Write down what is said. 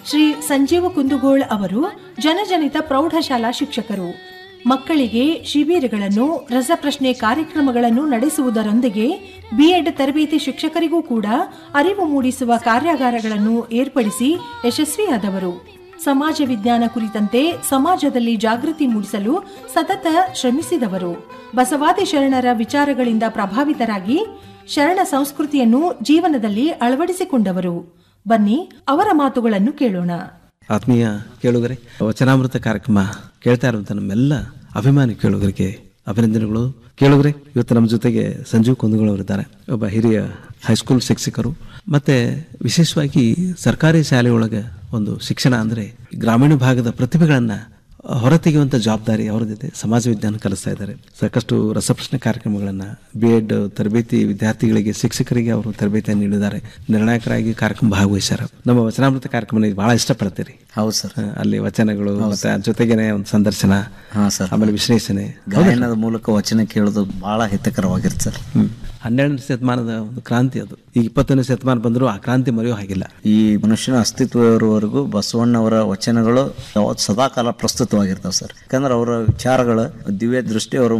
ಶ್ರೀ ಸಂಜೀವ ಕುಂದುಗೋಳ್ ಅವರು ಜನಜನಿತ ಪ್ರೌಢಶಾಲಾ ಶಿಕ್ಷಕರು ಮಕ್ಕಳಿಗೆ ಶಿಬಿರಗಳನ್ನು ರಸಪ್ರಶ್ನೆ ಕಾರ್ಯಕ್ರಮಗಳನ್ನು ನಡೆಸುವುದರೊಂದಿಗೆ ಬಿಎಡ್ ತರಬೇತಿ ಶಿಕ್ಷಕರಿಗೂ ಕೂಡ ಅರಿವು ಮೂಡಿಸುವ ಕಾರ್ಯಾಗಾರಗಳನ್ನು ಏರ್ಪಡಿಸಿ ಯಶಸ್ವಿಯಾದವರು ಸಮಾಜ ವಿಜ್ಞಾನ ಕುರಿತಂತೆ ಸಮಾಜದಲ್ಲಿ ಜಾಗೃತಿ ಮೂಡಿಸಲು ಸತತ ಶ್ರಮಿಸಿದವರು ಬಸವಾದಿ ಶರಣರ ವಿಚಾರಗಳಿಂದ ಪ್ರಭಾವಿತರಾಗಿ ಶರಣ ಸಂಸ್ಕೃತಿಯನ್ನು ಜೀವನದಲ್ಲಿ ಅಳವಡಿಸಿಕೊಂಡವರು ಬನ್ನಿ ಅವರ ಮಾತುಗಳನ್ನು ಕೇಳೋಣ ಆತ್ಮೀಯ ಕೇಳುಗರೆ ವಚನಾಮೃತ ಕಾರ್ಯಕ್ರಮ ಕೇಳ್ತಾ ಇರುವಂತ ನಮ್ಮೆಲ್ಲ ಅಭಿಮಾನಿ ಕೇಳುಗರಿಗೆ ಅಭಿನಂದನೆಗಳು ಕೇಳುಗರೆ ಇವತ್ತು ನಮ್ಮ ಜೊತೆಗೆ ಸಂಜೀವ್ ಕುಂದಗಳವರಿದ್ದಾರೆ ಒಬ್ಬ ಹಿರಿಯ ಹೈಸ್ಕೂಲ್ ಶಿಕ್ಷಕರು ಮತ್ತೆ ವಿಶೇಷವಾಗಿ ಸರ್ಕಾರಿ ಶಾಲೆಯೊಳಗೆ ಒಂದು ಶಿಕ್ಷಣ ಅಂದ್ರೆ ಗ್ರಾಮೀಣ ಭಾಗದ ಪ್ರತಿಭೆಗಳನ್ನ ಹೊರತೆಗೆಯುವಂತ ಜವಾಬ್ದಾರಿ ಅವರದಿದೆ ಸಮಾಜ ವಿಜ್ಞಾನ ಕಲಿಸ್ತಾ ಇದ್ದಾರೆ ಸಾಕಷ್ಟು ರಸಪ್ರಶ್ನೆ ಕಾರ್ಯಕ್ರಮಗಳನ್ನ ಬಿ ಎಡ್ ತರಬೇತಿ ವಿದ್ಯಾರ್ಥಿಗಳಿಗೆ ಶಿಕ್ಷಕರಿಗೆ ಅವರು ತರಬೇತಿಯನ್ನು ನೀಡಿದ್ದಾರೆ ನಿರ್ಣಾಯಕರಾಗಿ ಕಾರ್ಯಕ್ರಮ ಭಾಗವಹಿಸ್ಯಾರ ನಮ್ಮ ವಚನಾಮೃತ ಕಾರ್ಯಕ್ರಮ ನೀವು ಬಹಳ ಇಷ್ಟಪಡ್ತೀರಿ ಹೌದು ಸರ್ ಆ, ಅಲ್ಲಿ ವಚನಗಳು ಮತ್ತೆ ಅದ್ರ ಜೊತೆಗೇನೆ ಒಂದು ಸಂದರ್ಶನ ಹಾ ಸರ್ ಆಮೇಲೆ ವಿಶ್ಲೇಷಣೆ ಗಾಯನದ ಮೂಲಕ ವಚನ ಕೇಳೋದು ಬಹಳ ಹಿತಕರವಾಗಿರುತ್ತೆ ಸರ್ ಹ್ಮ್. ಹನ್ನೆರಡನೇ ಶತಮಾನದ ಒಂದು ಕ್ರಾಂತಿ ಅದು ಈಗ ಇಪ್ಪತ್ತನೇ ಶತಮಾನ ಬಂದರೂ ಆ ಕ್ರಾಂತಿ ಮರೆಯೋ ಹಾಗಿಲ್ಲ ಈ ಮನುಷ್ಯನ ಅಸ್ತಿತ್ವ ಇರುವವರೆಗೂ ಬಸವಣ್ಣವರ ವಚನಗಳು ಯಾವತ್ತು ಸದಾಕಾಲ ಪ್ರಸ್ತುತವಾಗಿರ್ತಾವೆ ಸರ್ ಯಾಕಂದ್ರೆ ಅವರ ವಿಚಾರಗಳು ದಿವ್ಯ ದೃಷ್ಟಿ ಅವರು